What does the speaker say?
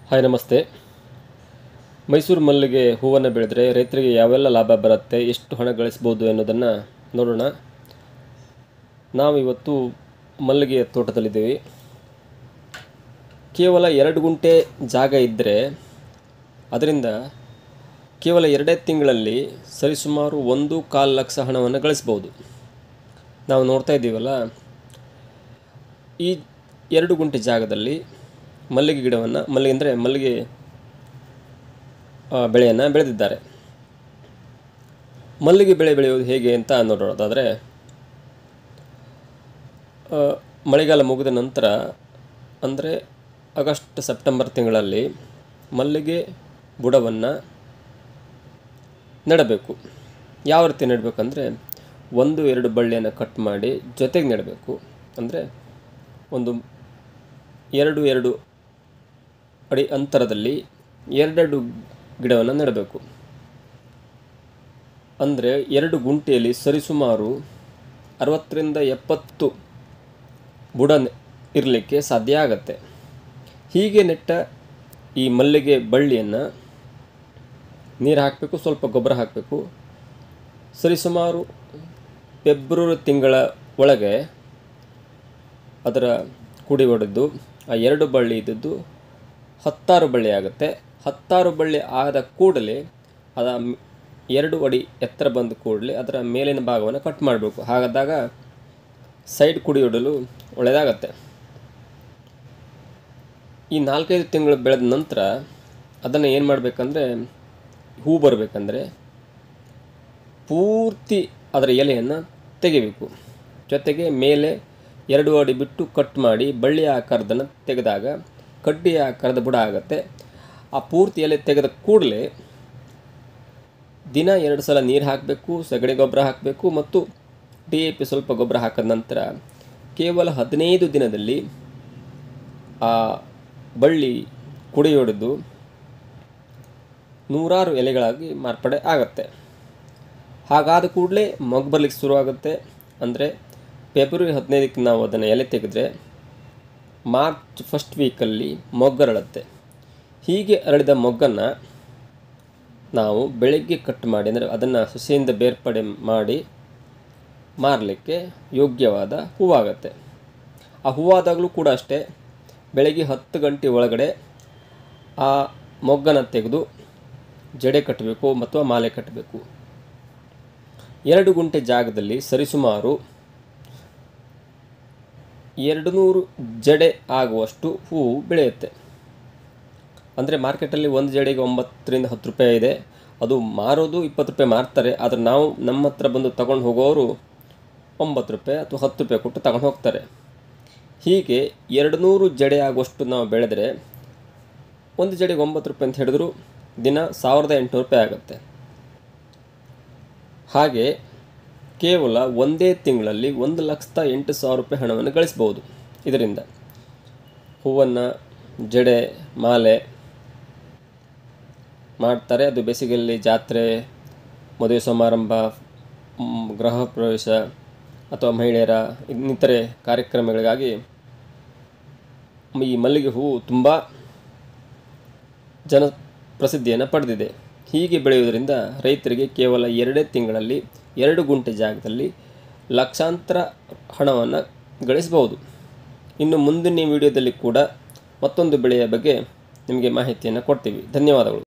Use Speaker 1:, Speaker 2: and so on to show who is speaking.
Speaker 1: hi ನಮಸ್ತೆ ಮೈಸೂರು ಮಲ್ಲಿಗೆ ಹೂವನ್ನು ಬೆಳೆದರೆ ರೈತರಿಗೆ ಯಾವೆಲ್ಲ ಲಾಭ ಬರುತ್ತೆ ಎಷ್ಟು ಹಣ ಗಳಿಸ್ಬೋದು ಅನ್ನೋದನ್ನು ನೋಡೋಣ ನಾವು ಇವತ್ತು ಮಲ್ಲಿಗೆಯ ತೋಟದಲ್ಲಿದ್ದೀವಿ ಕೇವಲ ಎರಡು ಗುಂಟೆ ಜಾಗ ಇದ್ದರೆ ಅದರಿಂದ ಕೇವಲ ಎರಡೇ ತಿಂಗಳಲ್ಲಿ ಸರಿಸುಮಾರು ಒಂದು ಕಾಲು ಲಕ್ಷ ಹಣವನ್ನು ಗಳಿಸ್ಬೋದು ನಾವು ನೋಡ್ತಾ ಇದ್ದೀವಲ್ಲ ಈ ಎರಡು ಗುಂಟೆ ಜಾಗದಲ್ಲಿ ಮಲ್ಲಿಗೆ ಗಿಡವನ್ನು ಮಲ್ಲಿಗೆ ಅಂದರೆ ಮಲ್ಲಿಗೆ ಆ, ಬೆಳೆಯನ್ನು ಬೆಳೆದಿದ್ದಾರೆ ಮಲ್ಲಿಗೆ ಬೆಳೆ ಬೆಳೆಯೋದು ಹೇಗೆ ಅಂತ ನೋಡೋದಾದರೆ ಆ, ಮಳೆಗಾಲ ಮುಗಿದ ನಂತರ ಅಂದರೆ ಆಗಸ್ಟ್ ಸೆಪ್ಟೆಂಬರ್ ತಿಂಗಳಲ್ಲಿ ಮಲ್ಲಿಗೆ ಬುಡವನ್ನು ನೆಡಬೇಕು ಯಾವ ರೀತಿ ನೆಡಬೇಕಂದ್ರೆ ಒಂದು ಎರಡು ಬಳ್ಳಿಯನ್ನು ಕಟ್ ಮಾಡಿ ಜೊತೆಗೆ ನೆಡಬೇಕು ಅಂದರೆ ಒಂದು ಎರಡು ಎರಡು ಅಡಿ ಅಂತರದಲ್ಲಿ ಎರಡೆರಡು ಗಿಡವನ್ನು ನೆಡಬೇಕು ಅಂದರೆ ಎರಡು ಗುಂಟೆಯಲ್ಲಿ ಸರಿಸುಮಾರು ಅರವತ್ತರಿಂದ ಎಪ್ಪತ್ತು ಬುಡ ಇರಲಿಕ್ಕೆ ಸಾಧ್ಯ ಆಗತ್ತೆ ಹೀಗೆ ನೆಟ್ಟ ಈ ಮಲ್ಲಿಗೆ ಬಳ್ಳಿಯನ್ನು ನೀರು ಹಾಕಬೇಕು ಸ್ವಲ್ಪ ಗೊಬ್ಬರ ಹಾಕಬೇಕು ಸರಿಸುಮಾರು ಫೆಬ್ರವರಿ ತಿಂಗಳ ಒಳಗೆ ಅದರ ಕುಡಿ ಹೊಡೆದು ಆ ಎರಡು ಬಳ್ಳಿ ಇದ್ದದ್ದು ಹತ್ತಾರು ಬಳ್ಳಿ ಆಗುತ್ತೆ ಹತ್ತಾರು ಬಳ್ಳಿ ಆದ ಕೂಡಲೇ ಅದ ಮ್- ಎರಡು ಅಡಿ ಎತ್ತರ ಬಂದ ಕೂಡಲೇ ಅದರ ಮೇಲಿನ ಭಾಗವನ್ನು ಕಟ್ ಮಾಡಬೇಕು ಹಾಗಾದಾಗ ಸೈಡ್ ಕುಡಿ ಹೊಡಲು ಒಳ್ಳೆಯದಾಗತ್ತೆ ಈ ನಾಲ್ಕೈದು ತಿಂಗಳು ಬೆಳೆದ ನಂತರ ಅದನ್ನು ಏನು ಮಾಡಬೇಕಂದ್ರೆ ಹೂ ಬರಬೇಕಂದ್ರೆ ಪೂರ್ತಿ ಅದರ ಎಲೆಯನ್ನು ತೆಗಿಬೇಕು ಜೊತೆಗೆ ಮೇಲೆ ಎರಡು ಅಡಿ ಬಿಟ್ಟು ಕಟ್ ಮಾಡಿ ಬಳ್ಳಿಯ ಆಕಾರದನ್ನು ತೆಗೆದಾಗ ಕಡ್ಡಿಯ ಆಕಾರದ ಬುಡ ಆಗುತ್ತೆ ಆ ಪೂರ್ತಿ ಎಲೆ ತೆಗೆದ ಕೂಡಲೇ ದಿನ ಎರಡು ಸಲ ನೀರು ಹಾಕಬೇಕು ಸಗಣಿ ಗೊಬ್ಬರ ಹಾಕಬೇಕು ಮತ್ತು ಡಿ ಎ ಪಿ ಸ್ವಲ್ಪ ಗೊಬ್ಬರ ಹಾಕಿದ ನಂತರ ಕೇವಲ ಹದಿನೈದು ದಿನದಲ್ಲಿ ಆ ಬಳ್ಳಿ ಕುಡಿಯೊಡೆದು ನೂರಾರು ಎಲೆಗಳಾಗಿ ಮಾರ್ಪಡೆ ಆಗುತ್ತೆ ಹಾಗಾದ ಕೂಡಲೇ ಮೊಗ್ಗು ಬರ್ಲಿಕ್ಕೆ ಶುರುವಾಗುತ್ತೆ ಅಂದರೆ ಫೆಬ್ರವರಿ ಹದಿನೈದಕ್ಕೆ ನಾವು ಅದನ್ನು ಎಲೆ ತೆಗೆದ್ರೆ ಮಾರ್ಚ್ ಫಸ್ಟ್ ವೀಕಲ್ಲಿ ಮೊಗ್ಗರಳುತ್ತೆ ಹೀಗೆ ಅರಳಿದ ಮೊಗ್ಗನ್ನು ನಾವು ಬೆಳಗ್ಗೆ ಕಟ್ ಮಾಡಿ ಅಂದರೆ ಅದನ್ನು ಸಸಿಯಿಂದ ಬೇರ್ಪಡೆ ಮಾಡಿ ಮಾರಲಿಕ್ಕೆ ಯೋಗ್ಯವಾದ ಹೂವಾಗತ್ತೆ ಆ ಹೂವಾದಾಗಲೂ ಕೂಡ ಅಷ್ಟೇ ಬೆಳಗ್ಗೆ ಹತ್ತು ಗಂಟೆ ಒಳಗಡೆ ಆ ಮೊಗ್ಗನ್ನು ತೆಗೆದು ಜಡೆ ಕಟ್ಟಬೇಕು ಅಥವಾ ಮಾಲೆ ಕಟ್ಟಬೇಕು ಎರಡು ಗುಂಟೆ ಜಾಗದಲ್ಲಿ ಸರಿಸುಮಾರು ಎರಡು ನೂರು ಜಡೆ ಆಗುವಷ್ಟು ಹೂವು ಬೆಳೆಯುತ್ತೆ ಅಂದರೆ ಮಾರ್ಕೆಟಲ್ಲಿ ಒಂದು ಜಡೆಗೆ ಒಂಬತ್ತರಿಂದ ಹತ್ತು ರೂಪಾಯಿ ಇದೆ ಅದು ಮಾರೋದು ಇಪ್ಪತ್ತು ರೂಪಾಯಿ ಮಾರ್ತಾರೆ ಆದರೆ ನಾವು ನಮ್ಮ ಹತ್ರ ಬಂದು ತಗೊಂಡು ಹೋಗೋರು ಒಂಬತ್ತು ರೂಪಾಯಿ ಅಥವಾ ಹತ್ತು ರೂಪಾಯಿ ಕೊಟ್ಟು ತಗೊಂಡು ಹೋಗ್ತಾರೆ ಹೀಗೆ ಎರಡು ನೂರು ಜಡೆ ಆಗುವಷ್ಟು ನಾವು ಬೆಳೆದರೆ ಒಂದು ಜಡೆಗೆ ಒಂಬತ್ತು ರೂಪಾಯಿ ಅಂತ ಹೇಳಿದ್ರು ದಿನ ಸಾವಿರದ ಎಂಟುನೂರು ರೂಪಾಯಿ ಆಗುತ್ತೆ ಹಾಗೆ ಕೇವಲ ಒಂದೇ ತಿಂಗಳಲ್ಲಿ ಒಂದು ಲಕ್ಷದ ಎಂಟು ಸಾವಿರ ರೂಪಾಯಿ ಹಣವನ್ನು ಗಳಿಸ್ಬೋದು ಇದರಿಂದ ಹೂವನ್ನು ಜಡೆ ಮಾಲೆ ಮಾಡ್ತಾರೆ ಅದು ಬೇಸಿಗೆಯಲ್ಲಿ ಜಾತ್ರೆ ಮದುವೆ ಸಮಾರಂಭ ಮ್, ಗೃಹ ಪ್ರವೇಶ ಅಥವಾ ಮಹಿಳೆಯರ ಇನ್ನಿತರೆ ಕಾರ್ಯಕ್ರಮಗಳಿಗಾಗಿ ಈ ಮಲ್ಲಿಗೆ ಹೂವು ತುಂಬ ಜನ ಪ್ರಸಿದ್ಧಿಯನ್ನು ಪಡೆದಿದೆ ಹೀಗೆ ಬೆಳೆಯುವುದರಿಂದ ರೈತರಿಗೆ ಕೇವಲ ಎರಡೇ ತಿಂಗಳಲ್ಲಿ ಎರಡು ಗುಂಟೆ ಜಾಗದಲ್ಲಿ ಲಕ್ಷಾಂತರ ಹಣವನ್ನು ಗಳಿಸಬಹುದು ಇನ್ನು ಮುಂದಿನ ವಿಡಿಯೋದಲ್ಲಿ ಕೂಡ ಮತ್ತೊಂದು ಬೆಳೆಯ ಬಗ್ಗೆ ನಿಮಗೆ ಮಾಹಿತಿಯನ್ನು ಕೊಡ್ತೀವಿ ಧನ್ಯವಾದಗಳು